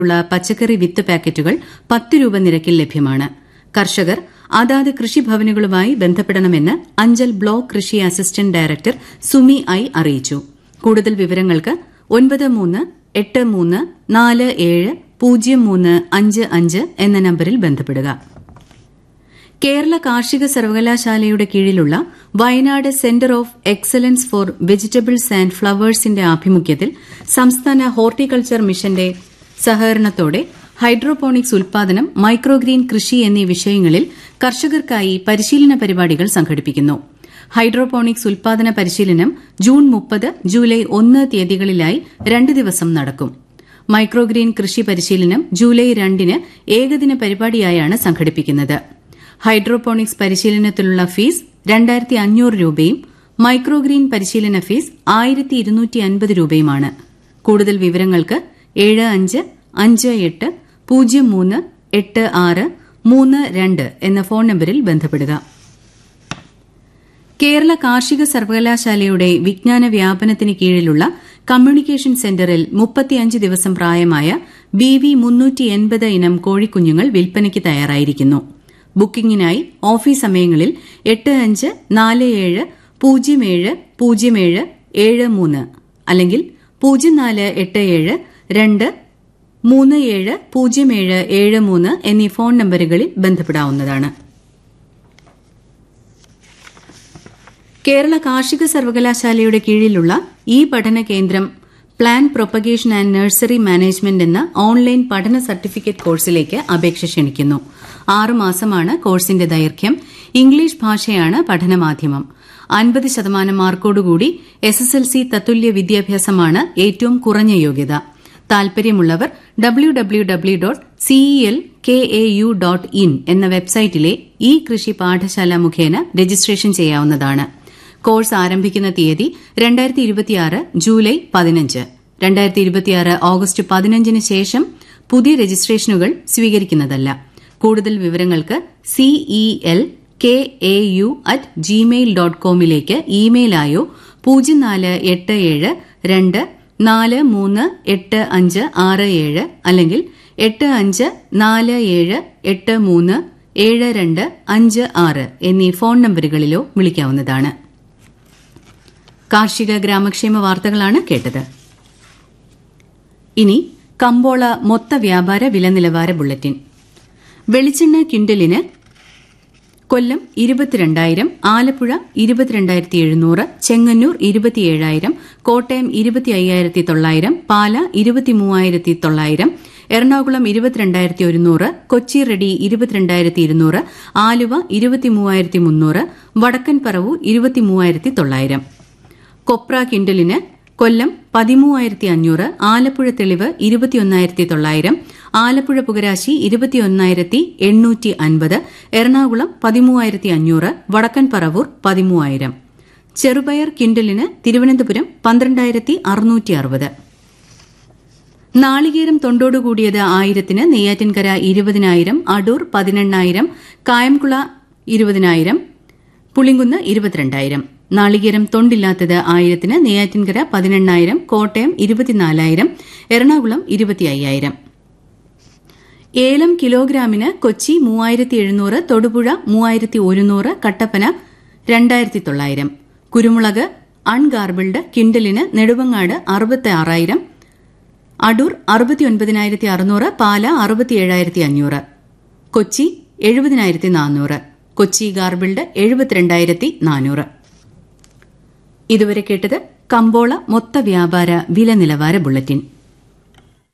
ഉള്ള പച്ചക്കറി വിത്ത് പാക്കറ്റുകൾ പത്ത് രൂപ നിരക്കിൽ ലഭ്യമാണ് കർഷകർ അതാത് കൃഷിഭവനുകളുമായി ബന്ധപ്പെടണമെന്ന് അഞ്ചൽ ബ്ലോക്ക് കൃഷി അസിസ്റ്റന്റ് ഡയറക്ടർ സുമി ഐ അറിയിച്ചു കൂടുതൽ വിവരങ്ങൾക്ക് ഒൻപത് മൂന്ന് എട്ട് മൂന്ന് നാല് ഏഴ് പൂജ്യം മൂന്ന് അഞ്ച് അഞ്ച് എന്ന നമ്പരിൽ ബന്ധപ്പെടുക കേരള കാർഷിക സർവകലാശാലയുടെ കീഴിലുള്ള Wayanad centre of excellence for vegetables and ഫ്ളവേഴ്സിന്റെ ആഭിമുഖ്യത്തിൽ സംസ്ഥാന ഹോർട്ടിക്കൾച്ചർ മിഷന്റെ സഹകരണത്തോടെ ഹൈഡ്രോപോണിക്സ് ഉൽപാദനം മൈക്രോഗ്രീൻ കൃഷി എന്നീ വിഷയങ്ങളിൽ കർഷകർക്കായി പരിശീലന പരിപാടികൾ സംഘടിപ്പിക്കുന്നു ഹൈഡ്രോപോണിക്സ് ഉൽപാദന പരിശീലനം ജൂൺ മുപ്പത് ജൂലൈ ഒന്ന് തീയതികളിലായി രണ്ട് ദിവസം നടക്കും മൈക്രോഗ്രീൻ കൃഷി പരിശീലനം ജൂലൈ രണ്ടിന് ഏകദിന പരിപാടിയായാണ് സംഘടിപ്പിക്കുന്നത് ഹൈഡ്രോപോണിക്സ് പരിശീലനത്തിലുള്ള ഫീസ് രണ്ടായിരത്തി അഞ്ഞൂറ് രൂപയും മൈക്രോഗ്രീൻ പരിശീലന ഫീസ് ആയിരത്തി ഇരുന്നൂറ്റി അൻപത് രൂപയുമാണ് കൂടുതൽ വിവരങ്ങൾക്ക് ഏഴ് അഞ്ച് അഞ്ച് എട്ട് പൂജ്യം മൂന്ന് എട്ട് ആറ് മൂന്ന് രണ്ട് എന്ന ഫോൺ നമ്പരിൽ ബന്ധപ്പെടുക കേരള കാർഷിക സർവകലാശാലയുടെ വിജ്ഞാന വ്യാപനത്തിന് കീഴിലുള്ള കമ്മ്യൂണിക്കേഷൻ സെന്ററിൽ മുപ്പത്തിയഞ്ച് ദിവസം പ്രായമായ ബി വി മുന്നൂറ്റി എൺപത് ഇനം കോഴിക്കുഞ്ഞുങ്ങൾ വിൽപ്പനയ്ക്ക് തയ്യാറായിരിക്കുന്നു ബുക്കിംഗിനായി ഓഫീസ് സമയങ്ങളിൽ എട്ട് അഞ്ച് നാല് ഏഴ് പൂജ്യം ഏഴ് പൂജ്യം ഏഴ് ഏഴ് മൂന്ന് അല്ലെങ്കിൽ പൂജ്യം നാല് എട്ട് ഏഴ് രണ്ട് മൂന്ന് ഏഴ് പൂജ്യം ഏഴ് ഏഴ് മൂന്ന് എന്നീ ഫോൺ നമ്പറുകളിൽ ബന്ധപ്പെടാവുന്നതാണ് കേരള കാർഷിക സർവകലാശാലയുടെ കീഴിലുള്ള ഈ പഠന കേന്ദ്രം plan propagation and nursery management എന്ന ഓൺലൈൻ പഠന സർട്ടിഫിക്കറ്റ് കോഴ്സിലേക്ക് അപേക്ഷ ക്ഷണിക്കുന്നു ആറുമാസമാണ് കോഴ്സിന്റെ ദൈർഘ്യം ഇംഗ്ലീഷ് ഭാഷയാണ് പഠനമാധ്യമം അൻപത് ശതമാനം മാർക്കോടുകൂടി എസ് എസ് എൽ സി തത്തുല്യ വിദ്യാഭ്യാസമാണ് ഏറ്റവും കുറഞ്ഞ യോഗ്യത താൽപര്യമുള്ളവർ W W W dot CEL K A U dot in എന്ന വെബ്സൈറ്റിലെ ഇ കൃഷി പാഠശാല മുഖേന രജിസ്ട്രേഷൻ ചെയ്യാവുന്നതാണ് കോഴ്സ് ആരംഭിക്കുന്ന തീയതി രണ്ടായിരത്തി ഇരുപത്തിയാറ് ജൂലൈ പതിനഞ്ച് രണ്ടായിരത്തി ഇരുപത്തിയാറ് ഓഗസ്റ്റ് പതിനഞ്ചിന് ശേഷം പുതിയ രജിസ്ട്രേഷനുകൾ സ്വീകരിക്കുന്നതല്ല കൂടുതൽ വിവരങ്ങൾക്ക് CEL K A U at Gmail dot കോമിലേക്ക് ഇമെയിലായോ പൂജ്യം നാല് എട്ട് ഏഴ് രണ്ട് നാല് മൂന്ന് എട്ട് അഞ്ച് ആറ് ഏഴ് അല്ലെങ്കിൽ എട്ട് അഞ്ച് നാല് ഏഴ് എട്ട് മൂന്ന് ഏഴ് രണ്ട് അഞ്ച് ആറ് എന്നീ ഫോൺ നമ്പറുകളിലോ വിളിക്കാവുന്നതാണ് കാർഷിക ഗ്രാമക്ഷേമ വാർത്തകളാണ് കേട്ടത് ഇനി കമ്പോള മൊത്ത വ്യാപാര വില നിലവാര ബുള്ളറ്റിൻ വെളിച്ചെണ്ണ ക്വിന്റലിന് കൊല്ലം ഇരുപത്തിരണ്ടായിരം ആലപ്പുഴ ഇരുപത്തിരണ്ടായിരത്തി എഴുന്നൂറ് ചെങ്ങന്നൂർ ഇരുപത്തിയേഴായിരം കോട്ടയം ഇരുപത്തി അയ്യായിരത്തി തൊള്ളായിരം പാല ഇരുപത്തിമൂവായിരത്തി തൊള്ളായിരം എറണാകുളം ഇരുപത്തിരണ്ടായിരത്തി ഒരുന്നൂറ് കൊച്ചി റെഡി ഇരുപത്തിരണ്ടായിരത്തി ഇരുന്നൂറ് ആലുവ ഇരുപത്തിമൂവായിരത്തി മുന്നൂറ് വടക്കൻ പറവൂർ ഇരുപത്തിമൂവായിരത്തി തൊള്ളായിരം കൊപ്ര കിൻഡലിന് കൊല്ലം പതിമൂവായിരത്തി അഞ്ഞൂറ് ആലപ്പുഴ തെളിവ് ഇരുപത്തിയൊന്നായിരത്തി തൊള്ളായിരം ആലപ്പുഴ പുകരാശി ഇരുപത്തിയൊന്നായിരത്തി എണ്ണൂറ്റി അൻപത് എറണാകുളം പതിമൂവായിരത്തി അഞ്ഞൂറ് വടക്കൻ പറവൂർ പതിമൂവായിരം ചെറുപയർ കിൻഡലിന് തിരുവനന്തപുരം പന്ത്രണ്ടായിരത്തി അറുന്നൂറ്റി അറുപത് നാളികേരം തൊണ്ടോടുകൂടിയത് ആയിരത്തിന് നെയ്യാറ്റിൻകര ഇരുപതിനായിരം അടൂർ പതിനെണ്ണായിരം കായംകുള ഇരുപതിനായിരം പുളിങ്കുന്ന് ഇരുപത്തിരണ്ടായിരം നാളികേരം തൊണ്ടില്ലാത്തത് ആയിരത്തിന് നെയ്യാറ്റിൻകര പതിനെണ്ണായിരം കോട്ടയം ഇരുപത്തിനാലായിരം എറണാകുളം ഇരുപത്തി അയ്യായിരം ഏലം കിലോഗ്രാമിന് കൊച്ചി മൂവായിരത്തി എഴുന്നൂറ് തൊടുപുഴ മൂവായിരത്തി ഒരുന്നൂറ് കട്ടപ്പന രണ്ടായിരത്തി തൊള്ളായിരം കുരുമുളക് അൺഗാർബിൾഡ് കിൻഡലിന് നെടുവങ്ങാട് അറുപത്തി ആറായിരം അടൂർ അറുപത്തിയൊൻപതിനായിരത്തി അറുന്നൂറ് പാല അറുപത്തിയേഴായിരത്തി അഞ്ഞൂറ് കൊച്ചി എഴുപതിനായിരത്തി നാനൂറ് കൊച്ചി ഗാർബിൾഡ് എഴുപത്തിരണ്ടായിരത്തി നാനൂറ് ഇതുവരെ കേട്ടത് കമ്പോള മൊത്ത വ്യാപാര വില നിലവാര ബുള്ളറ്റിൻ